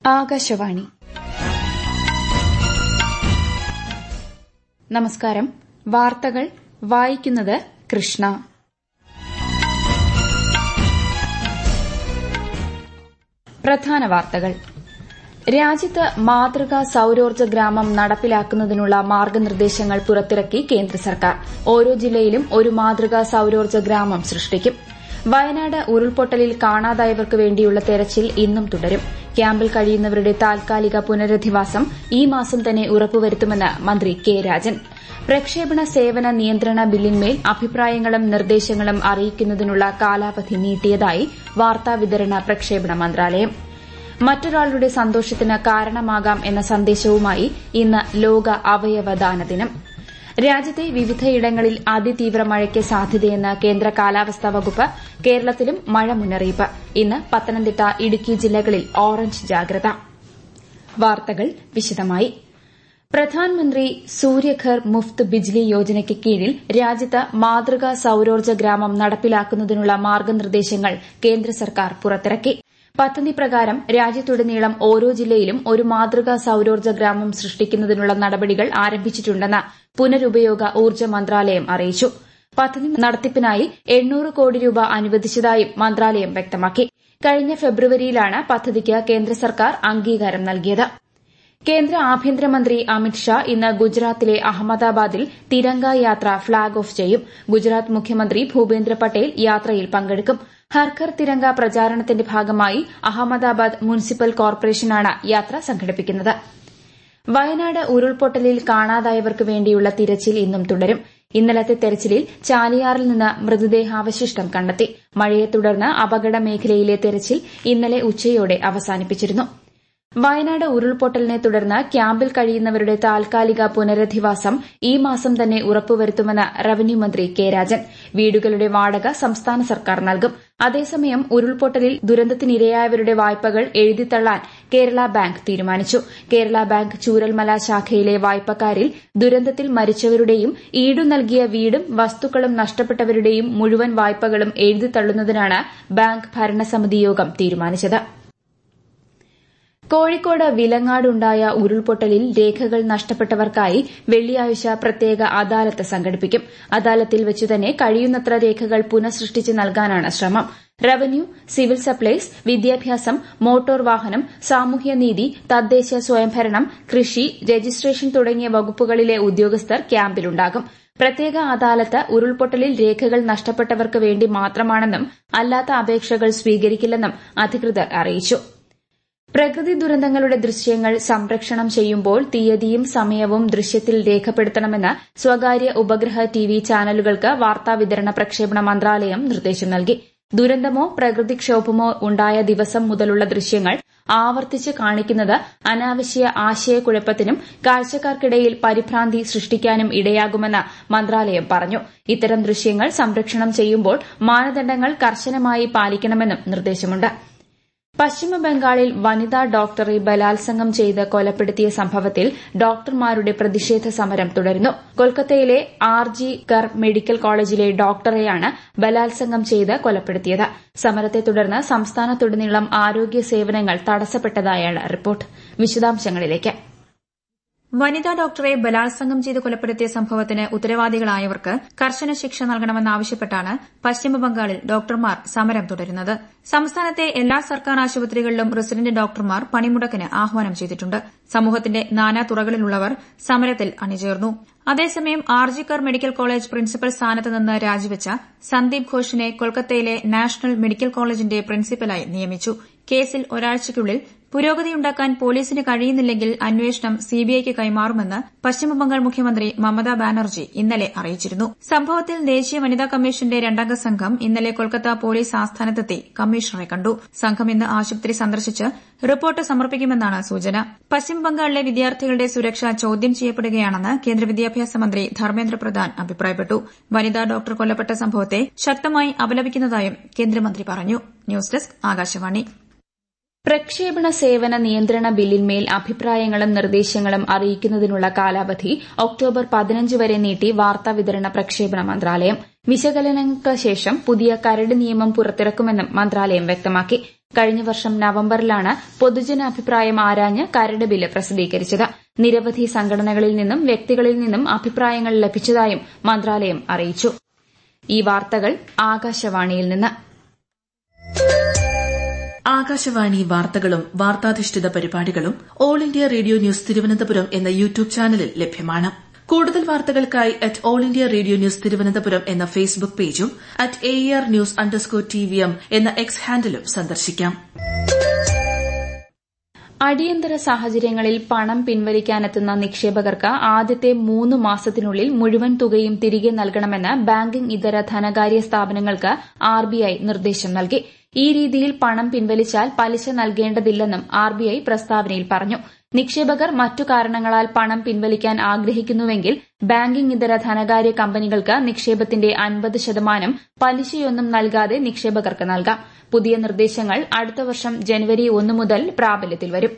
ആകാശവാണി നമസ്കാരം വാർത്തകൾ വായിക്കുന്നത് കൃഷ്ണ പ്രധാന വാർത്തകൾ രാജ്യത്ത് മാതൃകാ സൌരോർജ്ജ ഗ്രാമം നടപ്പിലാക്കുന്നതിനുള്ള മാർഗനിർദ്ദേശങ്ങൾ പുറത്തിറക്കി കേന്ദ്ര സർക്കാർ ഓരോ ജില്ലയിലും ഒരു മാതൃകാ സൌരോർജ്ജ ഗ്രാമം സൃഷ്ടിക്കും വയനാട് ഉരുൾപൊട്ടലിൽ കാണാതായവർക്ക് വേണ്ടിയുള്ള തെരച്ചിൽ ഇന്നും തുടരും ക്യാമ്പിൽ കഴിയുന്നവരുടെ താൽക്കാലിക പുനരധിവാസം ഈ മാസം തന്നെ ഉറപ്പുവരുത്തുമെന്ന് മന്ത്രി കെ രാജൻ പ്രക്ഷേപണ സേവന നിയന്ത്രണ ബില്ലിന്മേൽ അഭിപ്രായങ്ങളും നിർദ്ദേശങ്ങളും അറിയിക്കുന്നതിനുള്ള കാലാവധി നീട്ടിയതായി വാർത്താവിതരണ പ്രക്ഷേപണ മന്ത്രാലയം മറ്റൊരാളുടെ സന്തോഷത്തിന് കാരണമാകാം എന്ന സന്ദേശവുമായി ഇന്ന് ലോക അവയവദാന ദിനം രാജ്യത്തെ വിവിധയിടങ്ങളിൽ അതിതീവ്ര മഴയ്ക്ക് സാധ്യതയെന്ന് കേന്ദ്ര കാലാവസ്ഥാ വകുപ്പ് കേരളത്തിലും മഴ മുന്നറിയിപ്പ് ഇന്ന് പത്തനംതിട്ട ഇടുക്കി ജില്ലകളിൽ ഓറഞ്ച് ജാഗ്രത വാർത്തകൾ വിശദമായി പ്രധാൻമന്ത്രി സൂര്യഘർ മുഫ്ത് ബിജ്ലി യോജനയ്ക്ക് കീഴിൽ രാജ്യത്ത് മാതൃകാ സൌരോർജ്ജ ഗ്രാമം നടപ്പിലാക്കുന്നതിനുള്ള മാർഗനിർദ്ദേശങ്ങൾ കേന്ദ്ര സർക്കാർ പുറത്തിറക്കി പദ്ധതി പ്രകാരം രാജ്യത്തുടനീളം ഓരോ ജില്ലയിലും ഒരു മാതൃകാ സൌരോർജ്ജ ഗ്രാമം സൃഷ്ടിക്കുന്നതിനുള്ള നടപടികൾ ആരംഭിച്ചിട്ടുണ്ടെന്ന് പുനരുപയോഗ ഊർജ്ജ മന്ത്രാലയം അറിയിച്ചു പദ്ധതി നടത്തിപ്പിനായി എണ്ണൂറ് കോടി രൂപ അനുവദിച്ചതായും മന്ത്രാലയം വ്യക്തമാക്കി കഴിഞ്ഞ ഫെബ്രുവരിയിലാണ് പദ്ധതിക്ക് കേന്ദ്ര സർക്കാർ അംഗീകാരം നൽകിയത് കേന്ദ്ര ആഭ്യന്തരമന്ത്രി അമിത്ഷാ ഇന്ന് ഗുജറാത്തിലെ അഹമ്മദാബാദിൽ തിരങ്ക യാത്ര ഫ്ളാഗ് ഓഫ് ചെയ്യും ഗുജറാത്ത് മുഖ്യമന്ത്രി ഭൂപേന്ദ്ര പട്ടേൽ യാത്രയിൽ പങ്കെടുക്കും ഹർഘർ തിരങ്ക പ്രചാരണത്തിന്റെ ഭാഗമായി അഹമ്മദാബാദ് മുനിസിപ്പൽ കോർപ്പറേഷനാണ് യാത്ര സംഘടിപ്പിക്കുന്നത് വയനാട് ഉരുൾപൊട്ടലിൽ കാണാതായവർക്ക് വേണ്ടിയുള്ള തിരച്ചിൽ ഇന്നും തുടരും ഇന്നലത്തെ തെരച്ചിലിൽ ചാലിയാറിൽ നിന്ന് മൃതദേഹാവശിഷ്ടം കണ്ടെത്തി മഴയെ തുടർന്ന് അപകട മേഖലയിലെ തെരച്ചിൽ ഇന്നലെ ഉച്ചയോടെ അവസാനിപ്പിച്ചിരുന്നു വയനാട് ഉരുൾപൊട്ടലിനെ തുടർന്ന് ക്യാമ്പിൽ കഴിയുന്നവരുടെ താൽക്കാലിക പുനരധിവാസം ഈ മാസം തന്നെ ഉറപ്പുവരുത്തുമെന്ന് റവന്യൂ മന്ത്രി കെ രാജൻ വീടുകളുടെ വാടക സംസ്ഥാന സർക്കാർ നൽകും അതേസമയം ഉരുൾപൊട്ടലിൽ ദുരന്തത്തിനിരയായവരുടെ വായ്പകൾ എഴുതിത്തള്ളാൻ കേരള ബാങ്ക് തീരുമാനിച്ചു കേരള ബാങ്ക് ചൂരൽമല ശാഖയിലെ വായ്പക്കാരിൽ ദുരന്തത്തിൽ മരിച്ചവരുടെയും ഈടു നൽകിയ വീടും വസ്തുക്കളും നഷ്ടപ്പെട്ടവരുടെയും മുഴുവൻ വായ്പകളും എഴുതിത്തള്ളുന്നതിനാണ് ബാങ്ക് ഭരണസമിതി യോഗം തീരുമാനിച്ചത് കോഴിക്കോട് വിലങ്ങാടുണ്ടായ ഉരുൾപൊട്ടലിൽ രേഖകൾ നഷ്ടപ്പെട്ടവർക്കായി വെള്ളിയാഴ്ച പ്രത്യേക അദാലത്ത് സംഘടിപ്പിക്കും അദാലത്തിൽ വെച്ചുതന്നെ കഴിയുന്നത്ര രേഖകൾ പുനഃസൃഷ്ടിച്ച് നൽകാനാണ് ശ്രമം റവന്യൂ സിവിൽ സപ്ലൈസ് വിദ്യാഭ്യാസം മോട്ടോർ വാഹനം സാമൂഹ്യനീതി തദ്ദേശ സ്വയംഭരണം കൃഷി രജിസ്ട്രേഷൻ തുടങ്ങിയ വകുപ്പുകളിലെ ഉദ്യോഗസ്ഥർ ക്യാമ്പിലുണ്ടാകും പ്രത്യേക അദാലത്ത് ഉരുൾപൊട്ടലിൽ രേഖകൾ നഷ്ടപ്പെട്ടവർക്ക് വേണ്ടി മാത്രമാണെന്നും അല്ലാത്ത അപേക്ഷകൾ സ്വീകരിക്കില്ലെന്നും അധികൃതർ അറിയിച്ചു പ്രകൃതി ദുരന്തങ്ങളുടെ ദൃശ്യങ്ങൾ സംപ്രേഷണം ചെയ്യുമ്പോൾ തീയതിയും സമയവും ദൃശ്യത്തിൽ രേഖപ്പെടുത്തണമെന്ന് സ്വകാര്യ ഉപഗ്രഹ ടിവി ചാനലുകൾക്ക് വാർത്താവിതരണ പ്രക്ഷേപണ മന്ത്രാലയം നിർദ്ദേശം നൽകി ദുരന്തമോ പ്രകൃതിക്ഷോഭമോ ഉണ്ടായ ദിവസം മുതലുള്ള ദൃശ്യങ്ങൾ ആവർത്തിച്ച് കാണിക്കുന്നത് അനാവശ്യ ആശയക്കുഴപ്പത്തിനും കാഴ്ചക്കാർക്കിടയിൽ പരിഭ്രാന്തി സൃഷ്ടിക്കാനും ഇടയാകുമെന്ന് മന്ത്രാലയം പറഞ്ഞു ഇത്തരം ദൃശ്യങ്ങൾ സംപ്രേഷണം ചെയ്യുമ്പോൾ മാനദണ്ഡങ്ങൾ കർശനമായി പാലിക്കണമെന്നും നിർദ്ദേശമുണ്ട് പശ്ചിമബംഗാളിൽ വനിതാ ഡോക്ടറെ ബലാത്സംഗം ചെയ്ത് കൊലപ്പെടുത്തിയ സംഭവത്തിൽ ഡോക്ടർമാരുടെ പ്രതിഷേധ സമരം തുടരുന്നു കൊൽക്കത്തയിലെ ആർ ജി കർ മെഡിക്കൽ കോളേജിലെ ഡോക്ടറെയാണ് ബലാത്സംഗം ചെയ്ത് കൊലപ്പെടുത്തിയത് സമരത്തെ തുടർന്ന് സംസ്ഥാനത്തുടനീളം ആരോഗ്യ സേവനങ്ങൾ തടസ്സപ്പെട്ടതായാണ് റിപ്പോർട്ട് വിശദാംശങ്ങളിലേക്ക് വനിതാ ഡോക്ടറെ ബലാത്സംഗം ചെയ്ത് കൊലപ്പെടുത്തിയ സംഭവത്തിന് ഉത്തരവാദികളായവർക്ക് കർശന ശിക്ഷ നൽകണമെന്നാവശ്യപ്പെട്ടാണ് പശ്ചിമബംഗാളിൽ ഡോക്ടർമാർ സമരം തുടരുന്നത് സംസ്ഥാനത്തെ എല്ലാ സർക്കാർ ആശുപത്രികളിലും റെസിഡന്റ് ഡോക്ടർമാർ പണിമുടക്കിന് ആഹ്വാനം ചെയ്തിട്ടുണ്ട് സമൂഹത്തിന്റെ നാനാ തുറകളിലുള്ളവർ സമരത്തിൽ അണിചേർന്നു അതേസമയം ആർജിക്കർ മെഡിക്കൽ കോളേജ് പ്രിൻസിപ്പൽ സ്ഥാനത്ത് നിന്ന് രാജിവെച്ച സന്ദീപ് ഘോഷിനെ കൊൽക്കത്തയിലെ നാഷണൽ മെഡിക്കൽ കോളേജിന്റെ പ്രിൻസിപ്പലായി നിയമിച്ചു കേസിൽ ഒരാഴ്ചയ്ക്കുള്ളിൽ പുരോഗതിയുണ്ടാക്കാൻ പോലീസിന് കഴിയുന്നില്ലെങ്കിൽ അന്വേഷണം സിബിഐക്ക് കൈമാറുമെന്ന് പശ്ചിമബംഗാൾ മുഖ്യമന്ത്രി മമതാ ബാനർജി ഇന്നലെ അറിയിച്ചിരുന്നു സംഭവത്തിൽ ദേശീയ വനിതാ കമ്മീഷന്റെ രണ്ടംഗ സംഘം ഇന്നലെ കൊൽക്കത്ത പോലീസ് ആസ്ഥാനത്തെത്തി കമ്മീഷണറെ കണ്ടു സംഘം ഇന്ന് ആശുപത്രി സന്ദർശിച്ച് റിപ്പോർട്ട് സമർപ്പിക്കുമെന്നാണ് സൂചന പശ്ചിമബംഗാളിലെ വിദ്യാർത്ഥികളുടെ സുരക്ഷ ചോദ്യം ചെയ്യപ്പെടുകയാണെന്ന് കേന്ദ്ര വിദ്യാഭ്യാസ മന്ത്രി ധർമ്മേന്ദ്ര പ്രധാൻ അഭിപ്രായപ്പെട്ടു വനിതാ ഡോക്ടർ കൊല്ലപ്പെട്ട സംഭവത്തെ ശക്തമായി അപലപിക്കുന്നതായും കേന്ദ്രമന്ത്രി പറഞ്ഞു ന്യൂസ് ഡെസ്ക് ആകാശവാണി പ്രക്ഷേപണ സേവന നിയന്ത്രണ ബില്ലിന്മേൽ അഭിപ്രായങ്ങളും നിർദ്ദേശങ്ങളും അറിയിക്കുന്നതിനുള്ള കാലാവധി ഒക്ടോബർ പതിനഞ്ച് വരെ നീട്ടി വാർത്താവിതരണ പ്രക്ഷേപണ മന്ത്രാലയം വിശകലനങ്ങൾക്ക് ശേഷം പുതിയ കരട് നിയമം പുറത്തിറക്കുമെന്നും മന്ത്രാലയം വ്യക്തമാക്കി കഴിഞ്ഞ വർഷം നവംബറിലാണ് പൊതുജനാഭിപ്രായം ആരാഞ്ഞ് കരട് ബില്ല് പ്രസിദ്ധീകരിച്ചത് നിരവധി സംഘടനകളിൽ നിന്നും വ്യക്തികളിൽ നിന്നും അഭിപ്രായങ്ങൾ ലഭിച്ചതായും മന്ത്രാലയം അറിയിച്ചു ഈ വാർത്തകൾ ആകാശവാണിയിൽ നിന്ന് ആകാശവാണി വാർത്തകളും വാർത്താധിഷ്ഠിത പരിപാടികളും all India radio news Thiruvananthapuram എന്ന യൂട്യൂബ് ചാനലിൽ ലഭ്യമാണ് കൂടുതൽ വാർത്തകൾക്കായി at all India radio news Thiruvananthapuram എന്ന ഫേസ്ബുക്ക് പേജും at A R news underscore T V M എന്ന എക്സ് ഹാൻഡിലും സന്ദർശിക്കാം അടിയന്തര സാഹചര്യങ്ങളിൽ പണം പിൻവലിക്കാനെത്തുന്ന നിക്ഷേപകർക്ക് ആദ്യത്തെ മൂന്ന് മാസത്തിനുള്ളിൽ മുഴുവൻ തുകയും തിരികെ നൽകണമെന്ന് ബാങ്കിംഗ് ഇതര ധനകാര്യ സ്ഥാപനങ്ങൾക്ക് ആർബിഐ നിർദ്ദേശം നൽകി ഈ രീതിയിൽ പണം പിൻവലിച്ചാൽ പലിശ നൽകേണ്ടതില്ലെന്നും ആർബിഐ പ്രസ്താവനയിൽ പറഞ്ഞു നിക്ഷേപകർ മറ്റു കാരണങ്ങളാൽ പണം പിൻവലിക്കാൻ ആഗ്രഹിക്കുന്നുവെങ്കിൽ ബാങ്കിംഗ് ഇതര ധനകാര്യ കമ്പനികൾക്ക് നിക്ഷേപത്തിന്റെ അൻപത് ശതമാനം പലിശയൊന്നും നൽകാതെ നിക്ഷേപകർക്ക് നൽകാം പുതിയ നിർദ്ദേശങ്ങൾ അടുത്ത വർഷം ജനുവരി ഒന്ന് മുതൽ പ്രാബല്യത്തിൽ വരും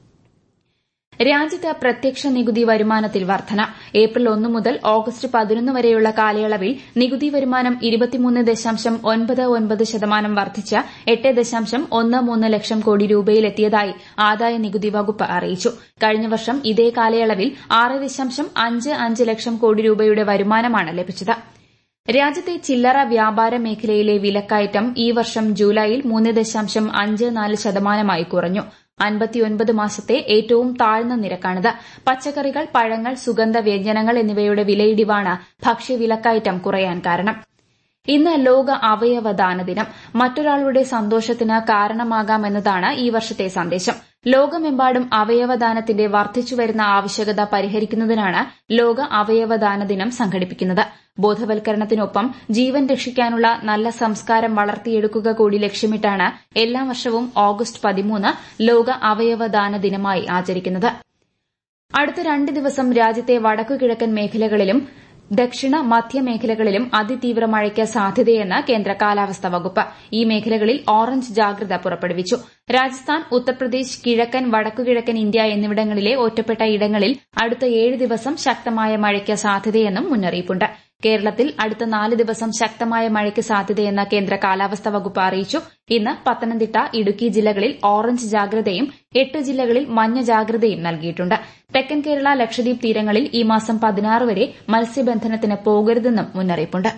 രാജ്യത്ത് പ്രത്യക്ഷ നികുതി വരുമാനത്തിൽ വർധന ഏപ്രിൽ ഒന്ന് മുതൽ ഓഗസ്റ്റ് പതിനൊന്ന് വരെയുള്ള കാലയളവിൽ നികുതി വരുമാനം ഇരുപത്തിമൂന്ന് ദശാംശം ഒൻപത് ഒൻപത് ശതമാനം വർദ്ധിച്ച് എട്ട് ദശാംശം ഒന്ന് മൂന്ന് ലക്ഷം കോടി രൂപയിലെത്തിയതായി ആദായ നികുതി വകുപ്പ് അറിയിച്ചു കഴിഞ്ഞ വർഷം ഇതേ കാലയളവിൽ ആറ് ദശാംശം അഞ്ച് അഞ്ച് ലക്ഷം കോടി രൂപയുടെ വരുമാനമാണ് ലഭിച്ചത് രാജ്യത്തെ ചില്ലറ വ്യാപാര മേഖലയിലെ വിലക്കയറ്റം ഈ വർഷം ജൂലൈയിൽ മൂന്ന് ദശാംശം അഞ്ച് നാല് ശതമാനമായി കുറഞ്ഞു അൻപത്തിയൊൻപത് മാസത്തെ ഏറ്റവും താഴ്ന്ന നിരക്കാണിത് പച്ചക്കറികൾ പഴങ്ങൾ സുഗന്ധ വ്യഞ്ജനങ്ങൾ എന്നിവയുടെ വിലയിടിവാണ് ഭക്ഷ്യവിലക്കയറ്റം കുറയാൻ കാരണം ഇന്ന് ലോക അവയവദാന ദിനം മറ്റൊരാളുടെ സന്തോഷത്തിന് കാരണമാകാമെന്നതാണ് ഈ വർഷത്തെ സന്ദേശം ലോകമെമ്പാടും അവയവദാനത്തിന്റെ വർദ്ധിച്ചുവരുന്ന ആവശ്യകത പരിഹരിക്കുന്നതിനാണ് ലോക അവയവദാന ദിനം സംഘടിപ്പിക്കുന്നത് ബോധവൽക്കരണത്തിനൊപ്പം ജീവൻ രക്ഷിക്കാനുള്ള നല്ല സംസ്കാരം വളർത്തിയെടുക്കുക കൂടി ലക്ഷ്യമിട്ടാണ് എല്ലാ വർഷവും ഓഗസ്റ്റ് പതിമൂന്ന് ലോക അവയവദാന ദിനമായി ആചരിക്കുന്നത് അടുത്ത രണ്ട് ദിവസം രാജ്യത്തെ വടക്കുകിഴക്കൻ മേഖലകളിലും ദക്ഷിണ മധ്യ മേഖലകളിലും അതിതീവ്ര മഴയ്ക്ക് സാധ്യതയെന്ന് കേന്ദ്ര കാലാവസ്ഥാ വകുപ്പ് ഈ മേഖലകളിൽ ഓറഞ്ച് ജാഗ്രത പുറപ്പെടുവിച്ചു രാജസ്ഥാൻ ഉത്തർപ്രദേശ് കിഴക്കൻ വടക്കുകിഴക്കൻ ഇന്ത്യ എന്നിവിടങ്ങളിലെ ഒറ്റപ്പെട്ട ഇടങ്ങളിൽ അടുത്ത ഏഴ് ദിവസം ശക്തമായ മഴയ്ക്ക് സാധ്യതയെന്നും മുന്നറിയിപ്പുണ്ട് കേരളത്തിൽ അടുത്ത നാല് ദിവസം ശക്തമായ മഴയ്ക്ക് സാധ്യതയെന്ന് കേന്ദ്ര കാലാവസ്ഥാ വകുപ്പ് അറിയിച്ചു ഇന്ന് പത്തനംതിട്ട ഇടുക്കി ജില്ലകളിൽ ഓറഞ്ച് ജാഗ്രതയും എട്ട് ജില്ലകളിൽ മഞ്ഞ ജാഗ്രതയും നൽകിയിട്ടുണ്ട് തെക്കൻ കേരള ലക്ഷദ്വീപ് തീരങ്ങളിൽ ഈ മാസം പതിനാറ് വരെ മത്സ്യബന്ധനത്തിന് പോകരുതെന്നും മുന്നറിയിപ്പുണ്ട്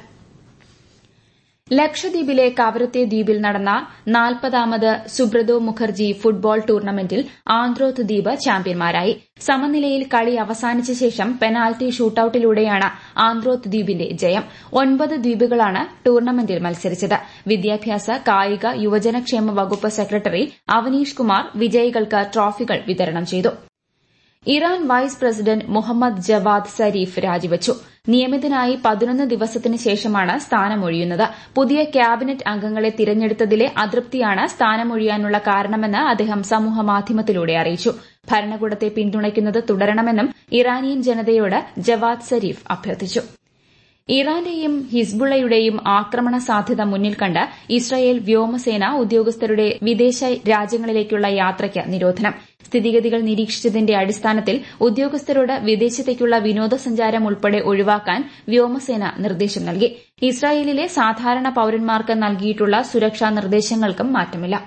ലക്ഷദ്വീപിലെ കവരത്തെ ദ്വീപിൽ നടന്ന നാൽപ്പതാമത് സുബ്രതോ മുഖർജി ഫുട്ബോൾ ടൂർണമെന്റിൽ ആന്ത്രോത്ത് ദ്വീപ് ചാമ്പ്യന്മാരായി സമനിലയിൽ കളി അവസാനിച്ച ശേഷം പെനാൽറ്റി ഷൂട്ടൌട്ടിലൂടെയാണ് ആന്ത്രോത്ത് ദ്വീപിന്റെ ജയം ഒൻപത് ദ്വീപുകളാണ് ടൂർണമെന്റിൽ മത്സരിച്ചത് വിദ്യാഭ്യാസ കായിക യുവജനക്ഷേമ വകുപ്പ് സെക്രട്ടറി അവനീഷ് കുമാർ വിജയികൾക്ക് ട്രോഫികൾ വിതരണം ചെയ്തു Iran vice president Mohammad Javad Zarif രാജിവച്ചു നിയമിതനായി പതിനൊന്ന് ദിവസത്തിന് ശേഷമാണ് സ്ഥാനമൊഴിയുന്നത് പുതിയ ക്യാബിനറ്റ് അംഗങ്ങളെ തിരഞ്ഞെടുത്തതിലെ അതൃപ്തിയാണ് സ്ഥാനമൊഴിയാനുള്ള കാരണമെന്ന് അദ്ദേഹം സമൂഹമാധ്യമത്തിലൂടെ അറിയിച്ചു ഭരണകൂടത്തെ പിന്തുണയ്ക്കുന്നത് തുടരണമെന്നും ഇറാനിയൻ ജനതയോട് ജവാദ് സരീഫ് അഭ്യർത്ഥിച്ചു ഇറാന്റെയും ഹിസ്ബുള്ളയുടെയും ആക്രമണ സാധ്യത മുന്നിൽ കണ്ട് ഇസ്രായേൽ വ്യോമസേന ഉദ്യോഗസ്ഥരുടെ വിദേശ രാജ്യങ്ങളിലേക്കുള്ള യാത്രയ്ക്ക് നിരോധനം സ്ഥിതിഗതികൾ നിരീക്ഷിച്ചതിന്റെ അടിസ്ഥാനത്തിൽ ഉദ്യോഗസ്ഥരോട് വിദേശത്തേക്കുള്ള വിനോദസഞ്ചാരം ഉൾപ്പെടെ ഒഴിവാക്കാൻ വ്യോമസേന നിർദ്ദേശം നൽകി ഇസ്രായേലിലെ സാധാരണ പൌരന്മാർക്ക് നൽകിയിട്ടുള്ള സുരക്ഷാ നിർദ്ദേശങ്ങൾക്കും മാറ്റമില്ല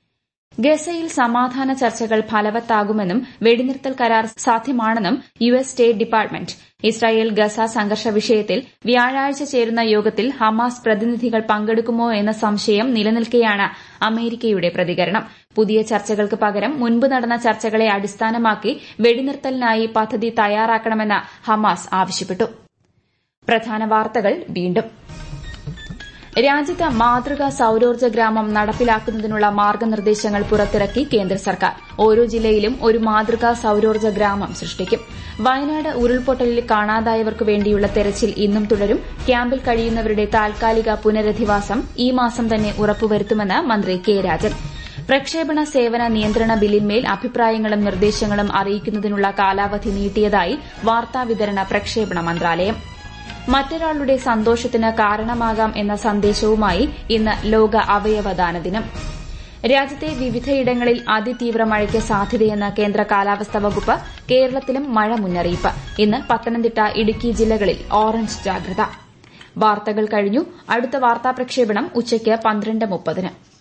ഗസയിൽ സമാധാന ചർച്ചകൾ ഫലവത്താകുമെന്നും വെടിനിർത്തൽ കരാർ സാധ്യമാണെന്നും U S state department Israel Gaza സംഘർഷ വിഷയത്തിൽ വ്യാഴാഴ്ച ചേരുന്ന യോഗത്തിൽ ഹമാസ് പ്രതിനിധികൾ പങ്കെടുക്കുമോ എന്ന സംശയം നിലനിൽക്കെയാണ് അമേരിക്കയുടെ പ്രതികരണം പുതിയ ചർച്ചകൾക്ക് പകരം മുൻപ് നടന്ന ചർച്ചകളെ അടിസ്ഥാനമാക്കി വെടിനിർത്തലിനായി പദ്ധതി തയ്യാറാക്കണമെന്ന് ഹമാസ് ആവശ്യപ്പെട്ടു പ്രധാന വാർത്തകൾ വീണ്ടും രാജ്യത്ത് മാതൃകാ സൌരോർജ്ജ ഗ്രാമം നടപ്പിലാക്കുന്നതിനുള്ള മാർഗനിർദ്ദേശങ്ങൾ പുറത്തിറക്കി കേന്ദ്ര സർക്കാർ ഓരോ ജില്ലയിലും ഒരു മാതൃകാ സൌരോർജ്ജ ഗ്രാമം സൃഷ്ടിക്കും വയനാട് ഉരുൾപൊട്ടലിൽ കാണാതായവർക്ക് വേണ്ടിയുള്ള തെരച്ചിൽ ഇന്നും തുടരും ക്യാമ്പിൽ കഴിയുന്നവരുടെ താൽക്കാലിക പുനരധിവാസം ഈ മാസം തന്നെ ഉറപ്പുവരുത്തുമെന്ന് മന്ത്രി കെ രാജൻ പ്രക്ഷേപണ സേവന നിയന്ത്രണ ബില്ലിന്മേൽ അഭിപ്രായങ്ങളും നിർദ്ദേശങ്ങളും അറിയിക്കുന്നതിനുള്ള കാലാവധി നീട്ടിയതായി വാർത്താവിതരണ പ്രക്ഷേപണ മന്ത്രാലയം മറ്റൊരാളുടെ സന്തോഷത്തിന് കാരണമാകാം എന്ന സന്ദേശവുമായി ഇന്ന് ലോക അവയവദാന ദിനം രാജ്യത്തെ വിവിധയിടങ്ങളിൽ അതിതീവ്ര മഴയ്ക്ക് സാധ്യതയെന്ന് കേന്ദ്ര കാലാവസ്ഥാ വകുപ്പ് കേരളത്തിലും മഴ മുന്നറിയിപ്പ് ഇന്ന് പത്തനംതിട്ട ഇടുക്കി ജില്ലകളിൽ ഓറഞ്ച് ജാഗ്രത വാർത്തകൾ കഴിഞ്ഞു അടുത്ത വാർത്താ പ്രക്ഷേപണം ഉച്ചയ്ക്ക് പന്ത്രണ്ട് മുപ്പതിന്